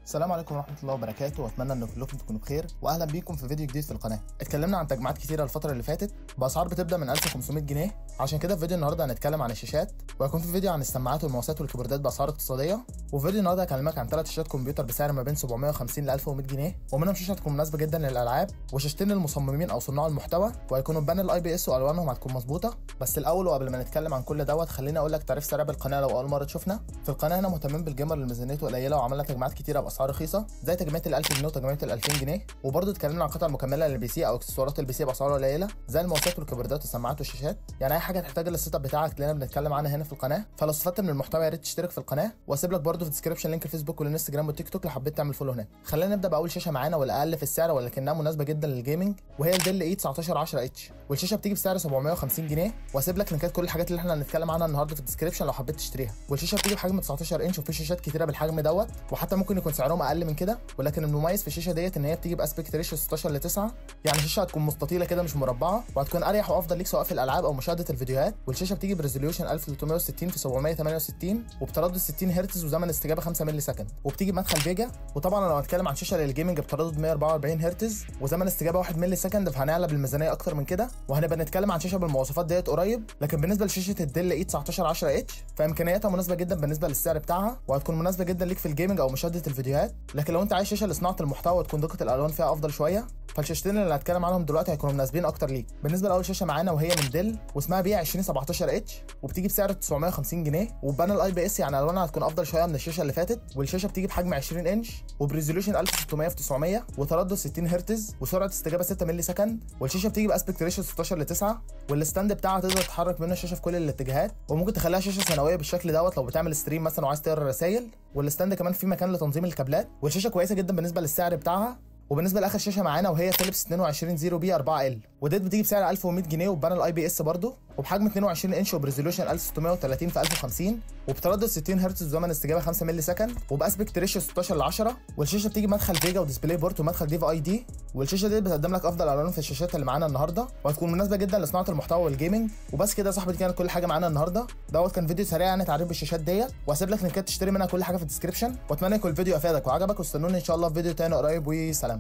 السلام عليكم ورحمه الله وبركاته واتمنى ان كلكم تكونوا بخير واهلا بيكم في فيديو جديد في القناه اتكلمنا عن تجميعات كتيره الفتره اللي فاتت باسعار بتبدا من 1500 جنيه عشان كده في فيديو النهارده هنتكلم عن الشاشات وهيكون في فيديو عن السماعات والماوسات والكيبوردات باسعار اقتصاديه وفي فيديو النهارده هكلمك عن ثلاث شاشات كمبيوتر بسعر ما بين 750 ل 1100 جنيه ومنهم شاشه تكون مناسبه جدا للالعاب وشاشتين للمصممين او صناع المحتوى وهيكونوا ببانل اي بي اس والوانهم هتكون مظبوطه بس الاول وقبل ما نتكلم عن كل دوت خليني اقول لك تعريف سريع بالقناه لو اول مره تشوفنا في القناه هنا مهتمين بالجيمر اللي ميزانيته قليله وعملنا تجميعات كتيره باسعار رخيصه زي تجميعة ال 1000 جنيه وتجميعة ال 2000 جنيه وبرضه اتكلمنا عن قطع مكمله للبي سي او اكسسوارات البي سي باسعار قليله زي الماوسات والكيبوردات والسماعات والشاشات يعني اي حاجه تحتاج للسيت اب بتاعك تلاقينا بنتكلم عنها هنا في القناه فلو استفدت من المحتوى يا ريت تشترك في القناه واسيب لك برضه في الديسكربشن لينك الفيسبوك والانستجرام والتيك توك لو حبيت تعمل فولو هناك خلينا نبدا باول شاشه معانا والاقل في السعر ولكنها مناسبه جدا للجيمنج وهي الديل اي 1910 اتش والشاشه بتيجي بسعر 750 جنيه واسيب لك لينكات كل الحاجات اللي احنا هنتكلم عنها النهارده في الديسكربشن لو حبيت تشتريها والشاشه بتيجي بحجم 19 انش وفي شاشات كتيره بالحجم دوت وحتى ممكن يكون سعرهم اقل من كده ولكن المميز في الشاشه ديت ان هي بتيجي باسبكت ريشيو 16 ل 9 يعني الشاشه هتكون مستطيله كده مش مربعه وهتكون اريح وافضل ليك سواء في الالعاب او مشاهده الفيديوهات والشاشه بتيجي بريزوليوشن 1360 في 768 وبتردد 60 هرتز وزمن استجابه 5 مللي سكند وبتيجي بمدخل فيجا وطبعا لو هنتكلم عن شاشه للجيمنج بتردد 144 هرتز وزمن استجابه 1 مللي سكند فهنعلى بالميزانيه اكتر من كده وهنبقى نتكلم عن شاشه بالمواصفات ديت قريب لكن بالنسبه لشاشه الديل اي 1910 اتش فامكانياتها مناسبه جدا بالنسبه للسعر بتاعها وهتكون مناسبه جدا ليك في الجيمنج او مشاهده الفيديوهات لكن لو انت عايز شاشه لصناعه المحتوى وتكون دقه الالوان فيها افضل شويه فالشاشتين اللي هتكلم عنهم دلوقتي هيكونوا مناسبين اكتر ليك بالنسبه لاول شاشه معانا وهي من ديل واسمها بي 2017 اتش وبتيجي بسعر 950 جنيه وبانل اي بي اس يعني الوانها هتكون افضل شويه من الشاشه اللي فاتت والشاشه بتيجي بحجم 20 انش وبريزوليوشن 1600 في 900 وتردد 60 هرتز وسرعه استجابه 6 مللي سكند والشاشه بتيجي باسبكت ريشيو 16 ل 9 والستاند بتاعها تقدر تتحرك منه الشاشه في كل الاتجاهات وممكن تخليها شاشه ثانويه بالشكل دوت لو بتعمل ستريم مثلا وعايز تقرا رسائل والستاند كمان فيه مكان لتنظيم الكابلات والشاشه كويسه جدا بالنسبه للسعر بتاعها وبالنسبه لاخر شاشه معانا وهي فيليبس 22 0 بي 4 ال وديت بتيجي بسعر 1100 جنيه وبانل اي بي اس برضه وبحجم 22 انش وبريزولوشن 1630 في 1050 وبتردد 60 هرتز وزمن استجابه 5 مللي سكند وباسبكت ريشيو 16 ل 10 والشاشه بتيجي مدخل فيجا وديسبلاي بورت ومدخل ديف اي دي والشاشه دي بتقدم لك افضل الوان في الشاشات اللي معانا النهارده وهتكون مناسبه جدا لصناعه المحتوى والجيمنج وبس كده يا صاحبي كانت كل حاجه معانا النهارده دوت كان فيديو سريع عن تعريف بالشاشات ديت وهسيب لك لينكات تشتري منها كل حاجه في الديسكربشن واتمنى يكون الفيديو افادك وعجبك واستنوني ان شاء الله في فيديو تاني قريب وسلام